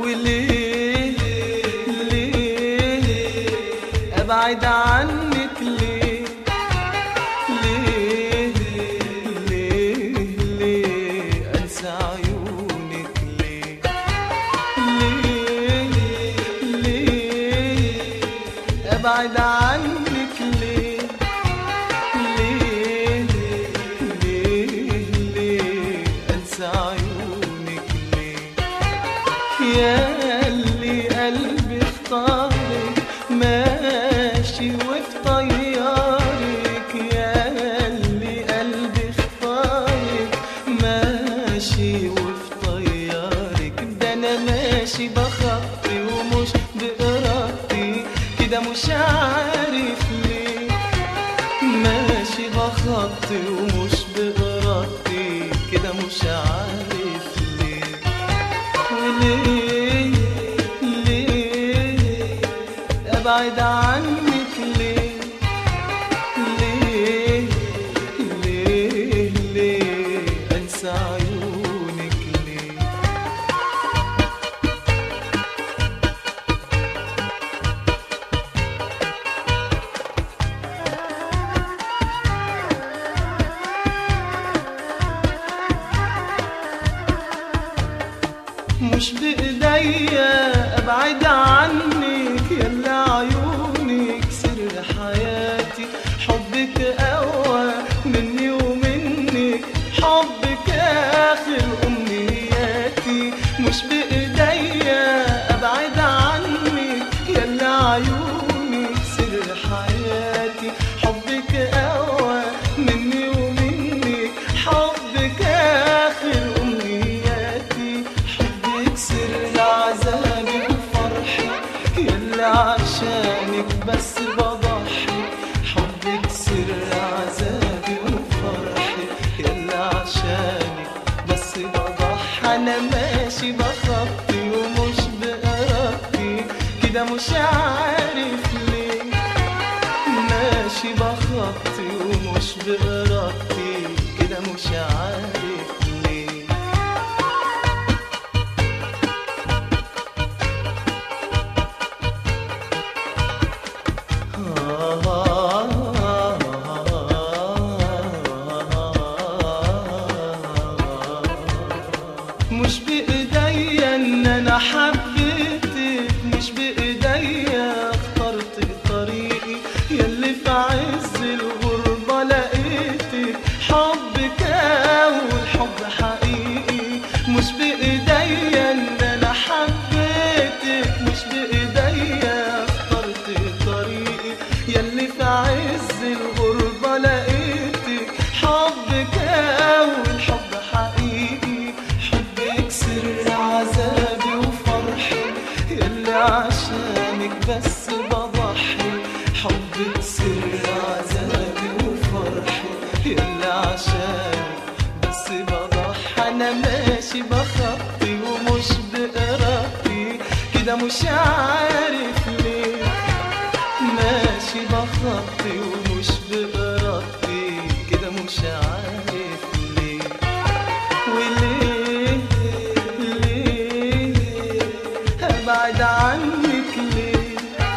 وليه ليه ابعد عنك ليه ليه ليه ليه انسى عيونك ليه ليه ليه ابعد عنك ليه ليه ليه ليه انسى عيونك ليه يا اللي قلبي اختارك ماشي وفي طيارك يا اللي قلبي اختارك ماشي وفي طيارك ده انا ماشي بخطي ومش بإرادتي كده مش عارف ليه ماشي بخطي ومش بإرادتي كده مش عارف ليه وليه ليه ابعد عنك ليه ليه ليه ليه انسى عيونك ليه مش بإيديا أبعد عنك يلا عيونك سر حياتي حبك أقوى مني ومنك حبك آخر أمنياتي مش بإيديا أبعد عنك يلا عيونك سر حياتي حبك أقوى مني ومنك حبك آخر أمنياتي حبك سر عذابي وفرحي يلا عشانك بس بضحي حبك سر عذابي وفرحي يلا عشانك بس بضحي أنا ماشي بخطي ومش بإرادتي كده مش عارف ليه ماشي بخطي ومش بإرادتي كده مش عارف ليه مش بإيديا إن أنا حبيتك مش بإيديا اخترت طريقي يلي في عز الغربة لقيتك حبك أول حب حقيقي مش بإيديا إن أنا حبيتك مش بإيديا اخترت طريقي يلي في عز الغربة لقيتك حبك أول حب حقيقي حبك سر عذابي وفرحي يلي عشانك بس بضحي حبك سر عذابي وفرحي يلي عشانك بس بضحي أنا ماشي بخطي ومش بإرادتي كده مش عارف ليه ماشي بخطي ومش بإرادتي كده مش عارف ليه وليه ليه أبعد عنك ليه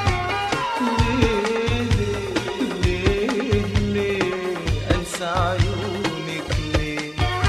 ليه ليه ليه أنسى عيونك ليه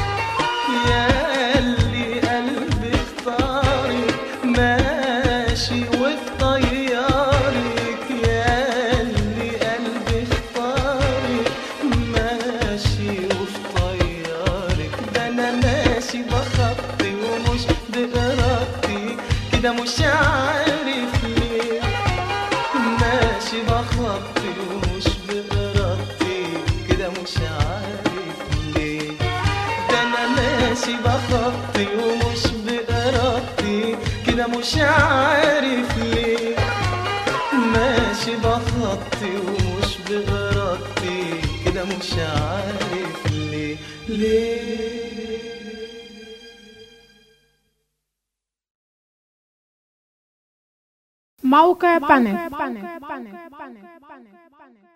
يا اللي قلبي اختارك ماشي وفي طيارك يا اللي قلبي اختارك ماشي وفي طيارك ده انا ماشي بخطي ومش بإرادتي كده مش عارف ليه ماشي بخطي ومش بإرادتي كده مش عارف ليه ده انا ماشي بخطي ومش بإرادتي كده مش عارف ليه ماشي بخطي ومش بإرادتي كده مش عارف ليه ليه موقع بانل